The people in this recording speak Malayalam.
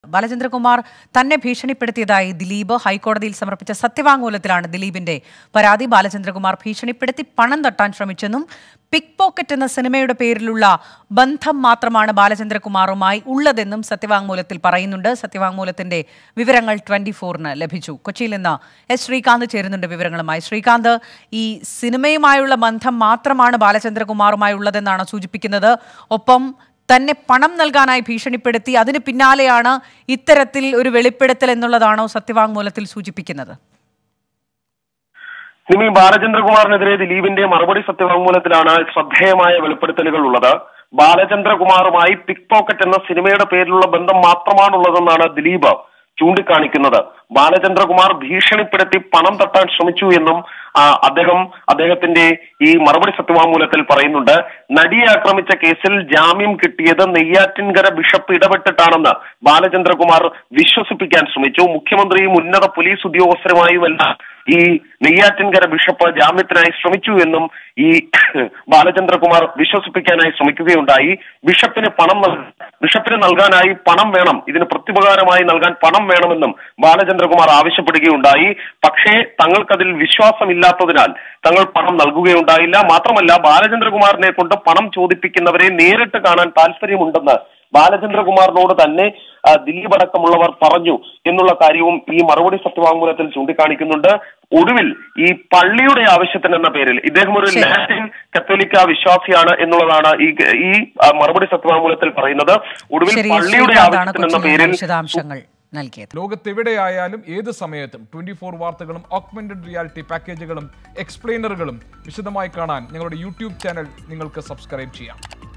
ബാലചന്ദ്രകുമാർ തന്നെ ഭീഷണിപ്പെടുത്തിയതായി ദിലീപ് ഹൈക്കോടതിയിൽ സമർപ്പിച്ച സത്യവാങ്മൂലത്തിലാണ് ദിലീപിന്റെ പരാതി ബാലചന്ദ്രകുമാർ ഭീഷണിപ്പെടുത്തി പണം തട്ടാൻ ശ്രമിച്ചെന്നും പിക് പോക്കറ്റ് എന്ന സിനിമയുടെ പേരിലുള്ള ബന്ധം മാത്രമാണ് ബാലചന്ദ്രകുമാറുമായി ഉള്ളതെന്നും സത്യവാങ്മൂലത്തിൽ പറയുന്നുണ്ട് സത്യവാങ്മൂലത്തിന്റെ വിവരങ്ങൾ ട്വന്റി ഫോറിന് ലഭിച്ചു കൊച്ചിയിൽ നിന്ന് എസ് ശ്രീകാന്ത് ചേരുന്നുണ്ട് വിവരങ്ങളുമായി ശ്രീകാന്ത് ഈ സിനിമയുമായുള്ള ബന്ധം മാത്രമാണ് ബാലചന്ദ്രകുമാറുമായി ഉള്ളതെന്നാണ് സൂചിപ്പിക്കുന്നത് ഒപ്പം തന്നെ പണം നൽകാനായി ഭീഷണിപ്പെടുത്തി അതിന് പിന്നാലെയാണ് ഇത്തരത്തിൽ ഒരു വെളിപ്പെടുത്തൽ എന്നുള്ളതാണോ സത്യവാങ്മൂലത്തിൽ സൂചിപ്പിക്കുന്നത് നിമി ബാലചന്ദ്രകുമാറിനെതിരെ ദിലീപിന്റെ മറുപടി സത്യവാങ്മൂലത്തിലാണ് ശ്രദ്ധേയമായ വെളിപ്പെടുത്തലുകൾ ഉള്ളത് ബാലചന്ദ്രകുമാറുമായി പിക് പോക്കറ്റ് എന്ന സിനിമയുടെ പേരിലുള്ള ബന്ധം മാത്രമാണുള്ളതെന്നാണ് ദിലീപ് ചൂണ്ടിക്കാണിക്കുന്നത് ബാലചന്ദ്രകുമാർ ഭീഷണിപ്പെടുത്തി പണം തട്ടാൻ ശ്രമിച്ചു എന്നും ആ, അദ്ദേഹം അദ്ദേഹത്തിന്റെ ഈ മറുപടി സത്യവാങ്മൂലത്തിൽ പറയുന്നുണ്ട് നടിയെ ആക്രമിച്ച കേസിൽ ജാമ്യം കിട്ടിയത് നെയ്യാറ്റിൻകര ബിഷപ്പ് ഇടപെട്ടിട്ടാണെന്ന് ബാലചന്ദ്രകുമാർ വിശ്വസിപ്പിക്കാൻ ശ്രമിച്ചു മുഖ്യമന്ത്രിയും ഉന്നത പോലീസ് ഉദ്യോഗസ്ഥരുമായുമെല്ലാം ഈ നെയ്യാറ്റിൻകര ബിഷപ്പ് ജാമ്യത്തിനായി ശ്രമിച്ചു എന്നും ഈ ബാലചന്ദ്രകുമാർ വിശ്വസിപ്പിക്കാനായി ശ്രമിക്കുകയുണ്ടായി ബിഷപ്പിന് പണം നൽ- ബിഷപ്പിന് നൽകാനായി പണം വേണം ഇതിന് പ്രത്യുപകാരമായി നൽകാൻ പണം വേണമെന്നും ബാലചന്ദ്രകുമാർ ആവശ്യപ്പെടുകയുണ്ടായി പക്ഷേ തങ്ങൾക്കതിൽ വിശ്വാസമില്ലാത്തതിനാൽ തങ്ങൾ പണം നൽകുകയുണ്ടായില്ല മാത്രമല്ല ബാലചന്ദ്രകുമാറിനെ കൊണ്ട് പണം ചോദിപ്പിക്കുന്നവരെ നേരിട്ട് കാണാൻ താല്പര്യമുണ്ടെന്ന് ബാലചന്ദ്രകുമാറിനോട് തന്നെ ആ, ദിലീപ് അടക്കമുള്ളവർ പറഞ്ഞു എന്നുള്ള കാര്യവും ഈ മറുപടി സത്യവാങ്മൂലത്തിൽ ചൂണ്ടിക്കാണിക്കുന്നുണ്ട് ഒടുവിൽ ഈ പള്ളിയുടെ ആവശ്യത്തിന് എന്ന പേരിൽ ഇദ്ദേഹം ഒരു ശരി. ലാറ്റിൻ കത്തോലിക്ക വിശ്വാസിയാണ് എന്നുള്ളതാണ് ഈ ഈ ആ, മറുപടി സത്യവാങ്മൂലത്തിൽ പറയുന്നത് ഒടുവിൽ ശരി പള്ളിയുടെ ശ്രീകാന്താണ് ആവശ്യത്തിന് എന്ന കൊച്ചിയിൽ നിന്ന് പേരിൽ വിശദാംശങ്ങൾ നൽകിയത് ലോകത്തെവിടെയായാലും ഏത് സമയത്തും ട്വന്റി ഫോർ വാർത്തകളും ഓഗ്മെന്റഡ് റിയാലിറ്റി പാക്കേജുകളും എക്സ്പ്ലെയിനറുകളും വിശദമായി കാണാൻ ഞങ്ങളുടെ യൂട്യൂബ് ചാനൽ നിങ്ങൾക്ക് സബ്സ്ക്രൈബ് ചെയ്യാം